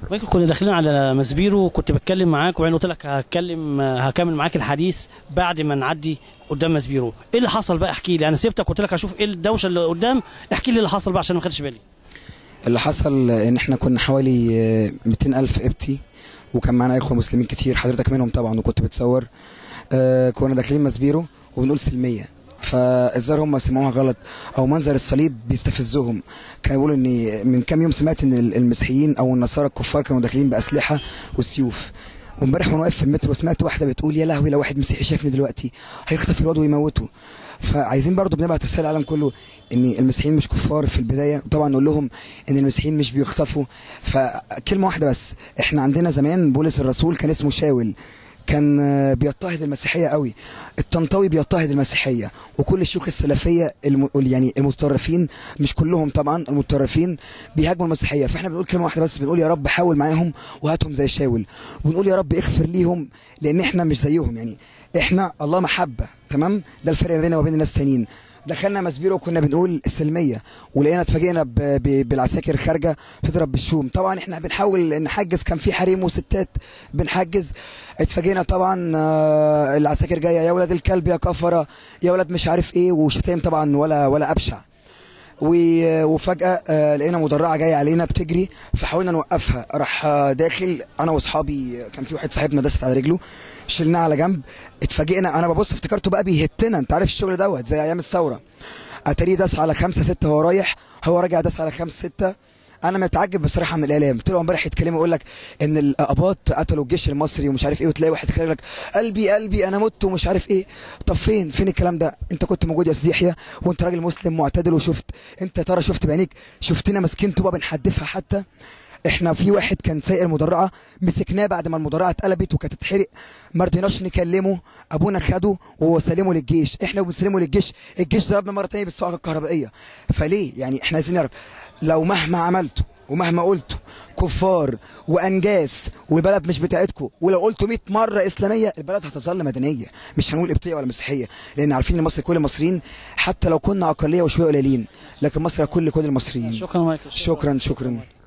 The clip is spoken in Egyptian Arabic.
ممكن كنا داخلين على مسبيرو كنت بتكلم معاك وبعدين قلت لك هتكلم هكمل معاك الحديث بعد ما نعدي قدام مسبيرو ايه اللي حصل بقى احكي لي انا سبتك قلت لك اشوف ايه الدوشه اللي قدام احكي لي اللي حصل بقى عشان ما خدتش بالي اللي حصل ان احنا كنا حوالي 200 الف ابتي وكان معانا اخوه مسلمين كتير حضرتك منهم طبعا وكنت بتصور آه كنا داخلين مسبيرو وبنقول سلميه فالظاهر هم سمعوها غلط او منظر الصليب بيستفزهم كانوا بيقولوا ان من كام يوم سمعت ان المسيحيين او النصارى الكفار كانوا داخلين باسلحه والسيوف وامبارح وانا واقف في المترو سمعت واحده بتقول يا لهوي لو واحد مسيحي شافني دلوقتي هيخطف الواد ويموته فعايزين برضو بنبعت رساله العالم كله ان المسيحيين مش كفار في البدايه طبعا نقول لهم ان المسيحيين مش بيخطفوا فكلمه واحده بس احنا عندنا زمان بولس الرسول كان اسمه شاول كان بيضطهد المسيحيه قوي الطنطاوي بيضطهد المسيحيه وكل الشيوخ السلفيه الم... يعني المتطرفين مش كلهم طبعا المتطرفين بيهاجموا المسيحيه فاحنا بنقول كلمه واحده بس بنقول يا رب حاول معاهم وهاتهم زي شاول ونقول يا رب اغفر ليهم لان احنا مش زيهم يعني احنا الله محبه تمام ده الفرق بيننا وبين الناس التانيين دخلنا مسبيرو وكنا بنقول السلميه ولقينا اتفاجئنا بالعساكر خارجه بتضرب بالشوم طبعا احنا بنحاول نحجز كان في حريم وستات بنحجز اتفاجئنا طبعا العساكر جايه يا ولاد الكلب يا كفره يا ولاد مش عارف ايه وشتايم طبعا ولا ولا ابشع وفجاه لقينا مدرعه جايه علينا بتجري فحاولنا نوقفها راح داخل انا واصحابي كان في واحد صاحبنا دست على رجله شلناه على جنب اتفاجئنا انا ببص افتكرته بقى بيهتنا انت عارف الشغل دوت زي ايام الثوره اتاريه داس على خمسه سته وهو رايح هو راجع داس على خمسه سته انا متعجب بصراحه من الاعلام طلعوا امبارح يتكلموا يقول لك ان الاباط قتلوا الجيش المصري ومش عارف ايه وتلاقي واحد خارج لك قلبي قلبي انا مت ومش عارف ايه طب فين فين الكلام ده انت كنت موجود يا استاذ يحيى وانت راجل مسلم معتدل وشفت انت ترى شفت بعينيك شفتنا ماسكين طوبه بنحدفها حتى احنا في واحد كان سايق المدرعه مسكناه بعد ما المدرعه اتقلبت وكانت تتحرق ما رضيناش نكلمه ابونا خده وهو سلمه للجيش احنا بنسلمه للجيش الجيش ضربنا مره ثانيه بالصاعقه الكهربائيه فليه يعني احنا عايزين نعرف لو مهما عملتوا ومهما قلتوا كفار وانجاس والبلد مش بتاعتكم ولو قلتوا 100 مره اسلاميه البلد هتظل مدنيه مش هنقول قبطيه ولا مسيحيه لان عارفين ان مصر كل المصريين حتى لو كنا اقليه وشويه قليلين لكن مصر كل كل المصريين شكرا مايكل شكرا شكرا, شكرا.